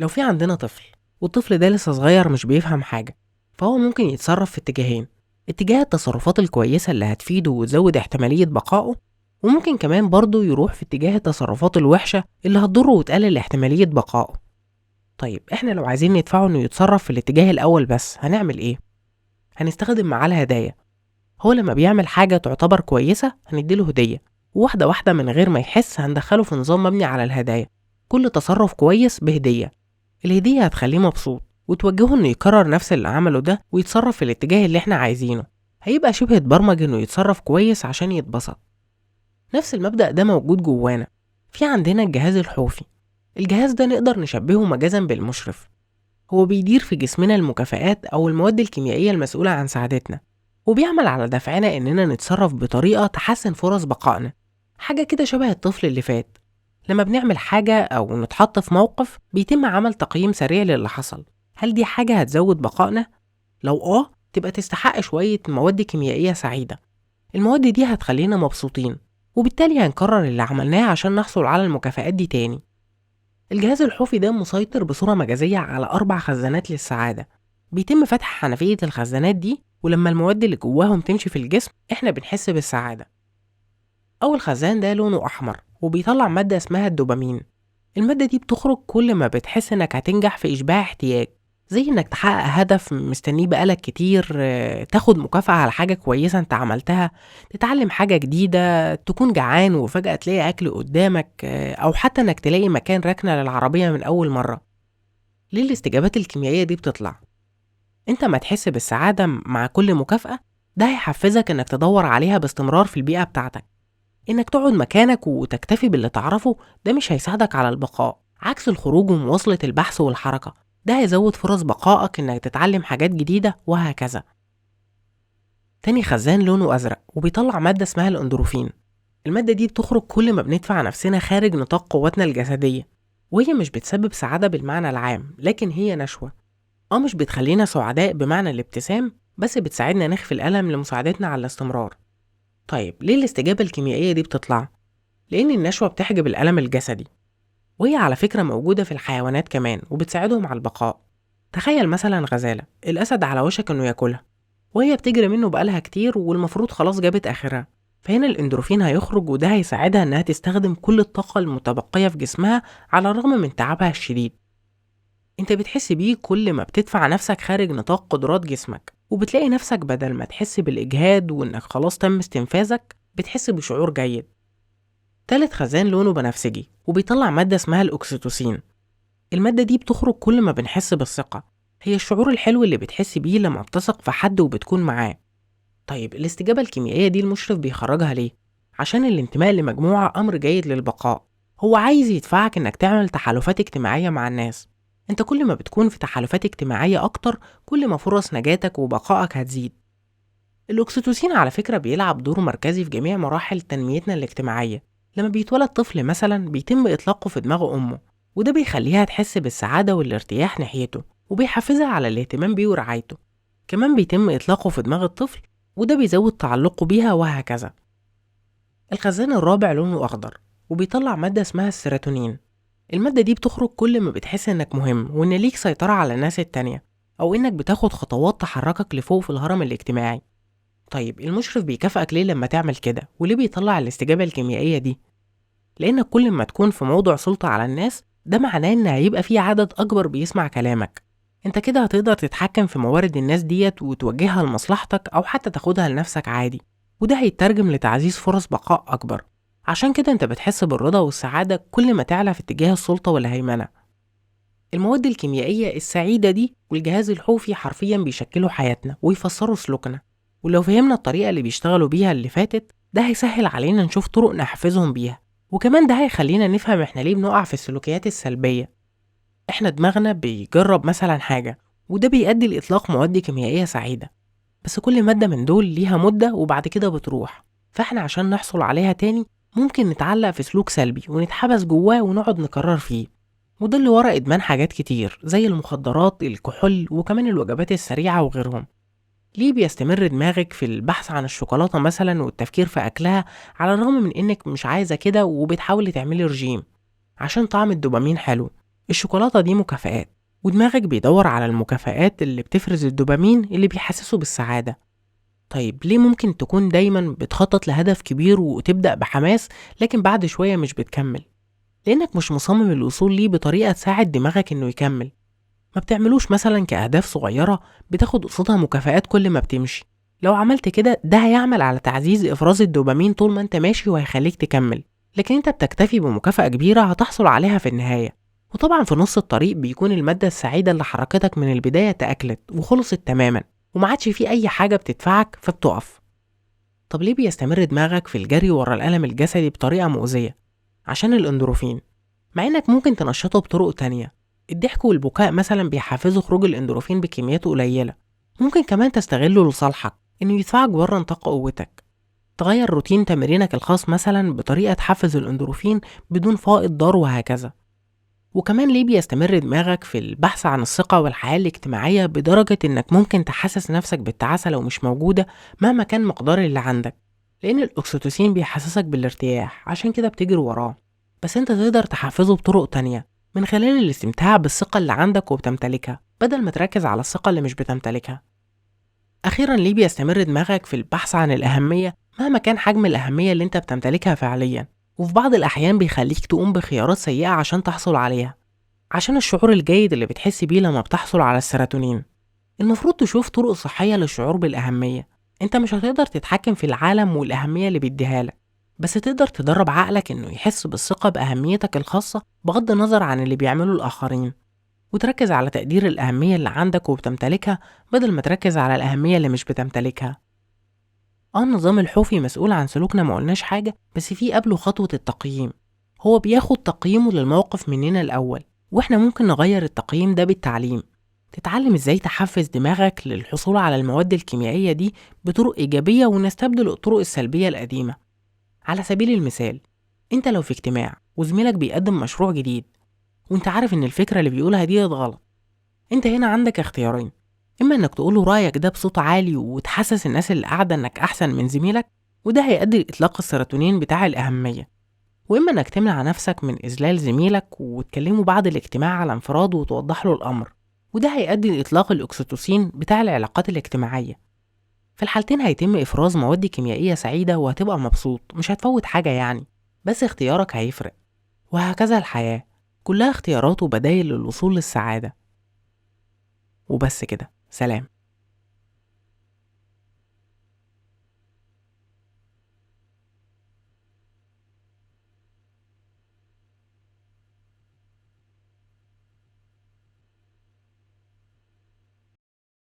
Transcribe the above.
لو في عندنا طفل والطفل ده لسه صغير مش بيفهم حاجة فهو ممكن يتصرف في اتجاهين اتجاه التصرفات الكويسة اللي هتفيده وتزود احتمالية بقائه وممكن كمان برضه يروح في اتجاه التصرفات الوحشة اللي هتضره وتقلل احتمالية بقائه طيب احنا لو عايزين ندفعه انه يتصرف في الاتجاه الاول بس هنعمل ايه هنستخدم معاه الهدايا هو لما بيعمل حاجة تعتبر كويسة هنديله هدية وواحدة واحدة من غير ما يحس هندخله في نظام مبني على الهدايا كل تصرف كويس بهدية الهدية هتخليه مبسوط وتوجهه انه يكرر نفس اللي عمله ده ويتصرف في الاتجاه اللي احنا عايزينه هيبقى شبه اتبرمج انه يتصرف كويس عشان يتبسط نفس المبدأ ده موجود جوانا في عندنا الجهاز الحوفي الجهاز ده نقدر نشبهه مجازا بالمشرف هو بيدير في جسمنا المكافآت أو المواد الكيميائية المسؤولة عن سعادتنا وبيعمل على دفعنا إننا نتصرف بطريقة تحسن فرص بقائنا حاجة كده شبه الطفل اللي فات لما بنعمل حاجة أو نتحط في موقف بيتم عمل تقييم سريع للي حصل هل دي حاجة هتزود بقائنا؟ لو آه تبقى تستحق شوية مواد كيميائية سعيدة المواد دي هتخلينا مبسوطين وبالتالي هنكرر اللي عملناه عشان نحصل على المكافآت دي تاني الجهاز الحوفي ده مسيطر بصورة مجازية على أربع خزانات للسعادة بيتم فتح حنفية الخزانات دي ولما المواد اللي جواهم تمشي في الجسم احنا بنحس بالسعادة أول خزان ده لونه أحمر وبيطلع مادة اسمها الدوبامين المادة دي بتخرج كل ما بتحس إنك هتنجح في إشباع احتياج زي إنك تحقق هدف مستنيه بقالك كتير آه، تاخد مكافأة على حاجة كويسة أنت عملتها تتعلم حاجة جديدة تكون جعان وفجأة تلاقي أكل قدامك آه، أو حتى إنك تلاقي مكان ركنة للعربية من أول مرة ليه الاستجابات الكيميائية دي بتطلع؟ أنت ما تحس بالسعادة مع كل مكافأة ده هيحفزك إنك تدور عليها باستمرار في البيئة بتاعتك إنك تقعد مكانك وتكتفي باللي تعرفه ده مش هيساعدك على البقاء عكس الخروج ومواصلة البحث والحركة ده هيزود فرص بقائك إنك تتعلم حاجات جديدة وهكذا تاني خزان لونه أزرق وبيطلع مادة اسمها الأندروفين المادة دي بتخرج كل ما بندفع نفسنا خارج نطاق قوتنا الجسدية وهي مش بتسبب سعادة بالمعنى العام لكن هي نشوة اه مش بتخلينا سعداء بمعنى الابتسام بس بتساعدنا نخفي الألم لمساعدتنا على الاستمرار طيب ليه الاستجابة الكيميائية دي بتطلع؟ لأن النشوة بتحجب الألم الجسدي وهي على فكرة موجودة في الحيوانات كمان وبتساعدهم على البقاء تخيل مثلا غزالة الأسد على وشك إنه ياكلها وهي بتجري منه بقالها كتير والمفروض خلاص جابت آخرها فهنا الاندروفين هيخرج وده هيساعدها إنها تستخدم كل الطاقة المتبقية في جسمها على الرغم من تعبها الشديد انت بتحس بيه كل ما بتدفع نفسك خارج نطاق قدرات جسمك وبتلاقي نفسك بدل ما تحس بالإجهاد وإنك خلاص تم استنفاذك بتحس بشعور جيد تالت خزان لونه بنفسجي وبيطلع مادة اسمها الأكسيتوسين المادة دي بتخرج كل ما بنحس بالثقة هي الشعور الحلو اللي بتحس بيه لما بتثق في حد وبتكون معاه طيب الاستجابة الكيميائية دي المشرف بيخرجها ليه؟ عشان الانتماء لمجموعة أمر جيد للبقاء هو عايز يدفعك إنك تعمل تحالفات اجتماعية مع الناس انت كل ما بتكون في تحالفات اجتماعية أكتر كل ما فرص نجاتك وبقائك هتزيد الأكسيتوسين على فكرة بيلعب دور مركزي في جميع مراحل تنميتنا الاجتماعية لما بيتولد طفل مثلا بيتم إطلاقه في دماغ أمه وده بيخليها تحس بالسعادة والارتياح ناحيته وبيحفزها على الاهتمام بيه ورعايته كمان بيتم إطلاقه في دماغ الطفل وده بيزود تعلقه بيها وهكذا الخزان الرابع لونه أخضر وبيطلع مادة اسمها السيروتونين المادة دي بتخرج كل ما بتحس إنك مهم وإن ليك سيطرة على الناس التانية أو إنك بتاخد خطوات تحركك لفوق في الهرم الاجتماعي طيب المشرف بيكافئك ليه لما تعمل كده وليه بيطلع الاستجابة الكيميائية دي لأنك كل ما تكون في موضع سلطة على الناس ده معناه إن هيبقى في عدد أكبر بيسمع كلامك انت كده هتقدر تتحكم في موارد الناس ديت وتوجهها لمصلحتك أو حتى تاخدها لنفسك عادي وده هيترجم لتعزيز فرص بقاء أكبر عشان كده انت بتحس بالرضا والسعادة كل ما تعلى في اتجاه السلطة والهيمنة المواد الكيميائية السعيدة دي والجهاز الحوفي حرفيا بيشكلوا حياتنا ويفسروا سلوكنا ولو فهمنا الطريقة اللي بيشتغلوا بيها اللي فاتت ده هيسهل علينا نشوف طرق نحفزهم بيها وكمان ده هيخلينا نفهم احنا ليه بنقع في السلوكيات السلبية احنا دماغنا بيجرب مثلا حاجة وده بيؤدي لإطلاق مواد كيميائية سعيدة بس كل مادة من دول ليها مدة وبعد كده بتروح فاحنا عشان نحصل عليها تاني ممكن نتعلق في سلوك سلبي ونتحبس جواه ونقعد نكرر فيه وده اللي ورا إدمان حاجات كتير زي المخدرات الكحول وكمان الوجبات السريعة وغيرهم ليه بيستمر دماغك في البحث عن الشوكولاتة مثلا والتفكير في أكلها على الرغم من إنك مش عايزة كده وبتحاولي تعملي رجيم عشان طعم الدوبامين حلو الشوكولاتة دي مكافآت ودماغك بيدور على المكافآت اللي بتفرز الدوبامين اللي بيحسسه بالسعادة طيب ليه ممكن تكون دايما بتخطط لهدف كبير وتبدأ بحماس لكن بعد شوية مش بتكمل لأنك مش مصمم الوصول ليه بطريقة تساعد دماغك إنه يكمل ما بتعملوش مثلا كأهداف صغيرة بتاخد قصادها مكافآت كل ما بتمشي لو عملت كده ده هيعمل على تعزيز إفراز الدوبامين طول ما أنت ماشي وهيخليك تكمل لكن أنت بتكتفي بمكافأة كبيرة هتحصل عليها في النهاية وطبعا في نص الطريق بيكون المادة السعيدة اللي حركتك من البداية تأكلت وخلصت تماما وما عادش في أي حاجة بتدفعك فبتقف طب ليه بيستمر دماغك في الجري ورا الألم الجسدي بطريقة مؤذية؟ عشان الأندروفين مع إنك ممكن تنشطه بطرق تانية الضحك والبكاء مثلا بيحفزوا خروج الأندروفين بكميات قليلة ممكن كمان تستغله لصالحك إنه يدفعك بره نطاق قوتك تغير روتين تمرينك الخاص مثلا بطريقة تحفز الأندروفين بدون فائض ضار وهكذا وكمان ليه بيستمر دماغك في البحث عن الثقة والحياة الاجتماعية بدرجة إنك ممكن تحسس نفسك بالتعاسة لو مش موجودة مهما كان مقدار اللي عندك لأن الأكسيتوسين بيحسسك بالارتياح عشان كده بتجري وراه بس أنت تقدر تحفزه بطرق تانية من خلال الاستمتاع بالثقة اللي عندك وبتمتلكها بدل ما تركز على الثقة اللي مش بتمتلكها أخيرا ليه بيستمر دماغك في البحث عن الأهمية مهما كان حجم الأهمية اللي أنت بتمتلكها فعليا وفي بعض الأحيان بيخليك تقوم بخيارات سيئة عشان تحصل عليها عشان الشعور الجيد اللي بتحس بيه لما بتحصل على السيروتونين المفروض تشوف طرق صحية للشعور بالأهمية انت مش هتقدر تتحكم في العالم والأهمية اللي بيديها لك بس تقدر تدرب عقلك انه يحس بالثقة بأهميتك الخاصة بغض النظر عن اللي بيعمله الآخرين وتركز على تقدير الأهمية اللي عندك وبتمتلكها بدل ما تركز على الأهمية اللي مش بتمتلكها اه النظام الحوفي مسؤول عن سلوكنا ما قلناش حاجة بس في قبله خطوة التقييم هو بياخد تقييمه للموقف مننا الأول واحنا ممكن نغير التقييم ده بالتعليم تتعلم ازاي تحفز دماغك للحصول على المواد الكيميائية دي بطرق إيجابية ونستبدل الطرق السلبية القديمة على سبيل المثال انت لو في اجتماع وزميلك بيقدم مشروع جديد وانت عارف ان الفكرة اللي بيقولها دي غلط انت هنا عندك اختيارين اما انك تقوله رأيك ده بصوت عالي وتحسس الناس اللي قاعدة انك احسن من زميلك وده هيؤدي لإطلاق السيروتونين بتاع الأهمية وإما إنك تمنع نفسك من إذلال زميلك وتكلمه بعد الاجتماع على انفراد وتوضح له الأمر وده هيؤدي لإطلاق الأكسيتوسين بتاع العلاقات الاجتماعية في الحالتين هيتم إفراز مواد كيميائية سعيدة وهتبقى مبسوط مش هتفوت حاجة يعني بس اختيارك هيفرق وهكذا الحياة كلها اختيارات وبدايل للوصول للسعادة وبس كده سلام